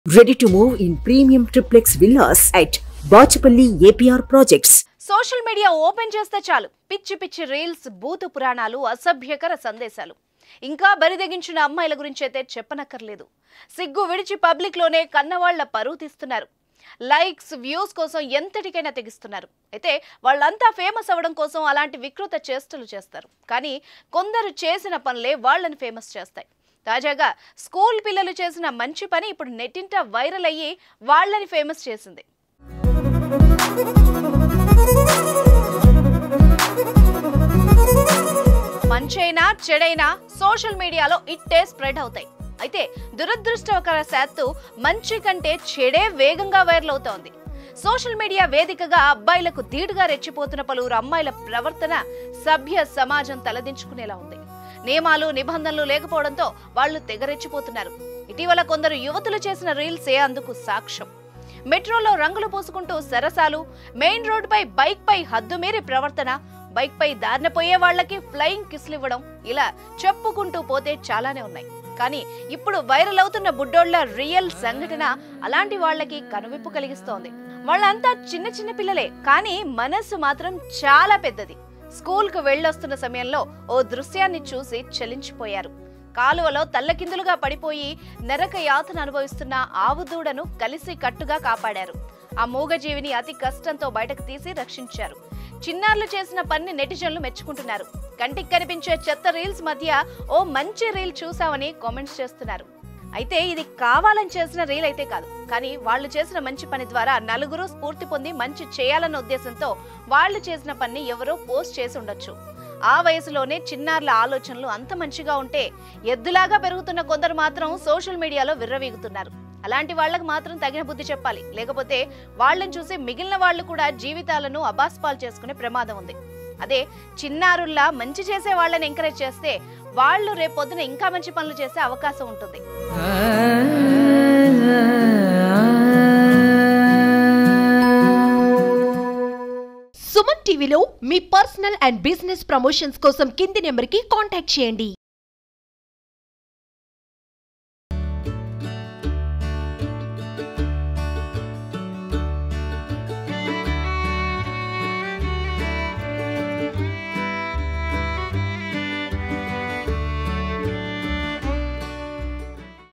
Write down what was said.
Ready to move in premium triplex villas at Bachapalli APR Projects. Social media open చేస్తే చాలు పిచ్చి పిచ్చి reels బూతు పురాణాలు అసభ్యకర సందేశాలు ఇంకా బరిదెగించిన అమ్మాయిల గురించి అయితే చెప్పనక్కర్లేదు సిగ్గు విడిచి పబ్లిక్లోనే కన్నవాళ్ల పరువు తీస్తున్నారు లైక్స్ వ్యూస్ కోసం ఎంతటికైనా తెగిస్తున్నారు అయితే వాళ్ళంతా ఫేమస్ అవ్వడం కోసం అలాంటి వికృత చేష్టలు చేస్తారు కానీ కొందరు చేసిన పనులే వాళ్ళని ఫేమస్ చేస్తాయి తాజాగా స్కూల్ పిల్లలు చేసిన మంచి పని ఇప్పుడు నెట్టింట వైరల్ అయ్యి వాళ్ళని ఫేమస్ చేసింది మంచైనా చెడైనా సోషల్ మీడియాలో ఇట్టే స్ప్రెడ్ అవుతాయి అయితే దురదృష్టవశాత్తు మంచి కంటే చెడే వేగంగా వైరల్ అవుతోంది సోషల్ మీడియా వేదికగా అబ్బాయిలకు ధీటుగా రెచ్చిపోతున్న పలువురు అమ్మాయిల ప్రవర్తన సభ్య సమాజం తలదించుకునేలా ఉంది నియమాలు నిబంధనలు లేకపోవడంతో వాళ్ళు తెగరెచ్చిపోతున్నారు ఇటీవల కొందరు యువతులు చేసిన రీల్సే అందుకు సాక్ష్యం మెట్రోలో రంగులు పూసుకుంటూ సరసాలు మెయిన్ రోడ్డుపై బైక్ పై హద్దుమీరి ప్రవర్తన బైక్ పై దారిన పోయే వాళ్ళకి ఫ్లయింగ్ కిస్లు ఇవ్వడం ఇలా చెప్పుకుంటూ పోతే చాలానే ఉన్నాయి కానీ ఇప్పుడు వైరల్ అవుతున్న బుడ్డోళ్ల రియల్ సంఘటన అలాంటి వాళ్ళకి కనువిప్పు కలిగిస్తోంది వాళ్ళంతా చిన్న చిన్న పిల్లలే కానీ మనస్సు మాత్రం చాలా పెద్దది స్కూల్ కు వెళ్ళొస్తున్న సమయంలో ఓ దృశ్యాన్ని చూసి చలించిపోయారు కాలువలో తల్లకిందులుగా పడిపోయి నరక యాతన అనుభవిస్తున్న ఆవు దూడను కలిసి కట్టుగా కాపాడారు ఆ మూగజీవిని అతి కష్టంతో బయటకు తీసి రక్షించారు చిన్నారులు చేసిన పని నెటిజన్లు మెచ్చుకుంటున్నారు కంటికి కనిపించే చెత్త రీల్స్ మధ్య ఓ మంచి రీల్ చూసామని కామెంట్స్ చేస్తున్నారు అయితే ఇది కావాలని చేసిన రీల్ అయితే కాదు కానీ వాళ్ళు చేసిన మంచి పని ద్వారా నలుగురు స్ఫూర్తి పొంది మంచి చేయాలన్న ఉద్దేశంతో వాళ్ళు చేసిన పని ఎవరో పోస్ట్ చేసి ఉండొచ్చు ఆ వయసులోనే చిన్నారుల ఆలోచనలు అంత మంచిగా ఉంటే ఎద్దులాగా పెరుగుతున్న కొందరు మాత్రం సోషల్ మీడియాలో విర్రవీగుతున్నారు అలాంటి వాళ్ళకు మాత్రం తగిన బుద్ధి చెప్పాలి లేకపోతే వాళ్ళని చూసి మిగిలిన వాళ్ళు కూడా జీవితాలను అబాస్పాలు చేసుకునే ప్రమాదం ఉంది అదే చిన్నారుల్లా మంచి చేసే వాళ్ళని ఎంకరేజ్ చేస్తే వాళ్ళు రేపొద్దున ఇంకా మంచి పనులు చేసే అవకాశం ఉంటుంది సుమన్ టీవీలో మీ పర్సనల్ అండ్ బిజినెస్ ప్రమోషన్స్ కోసం కింది నెంబర్కి కాంటాక్ట్ చేయండి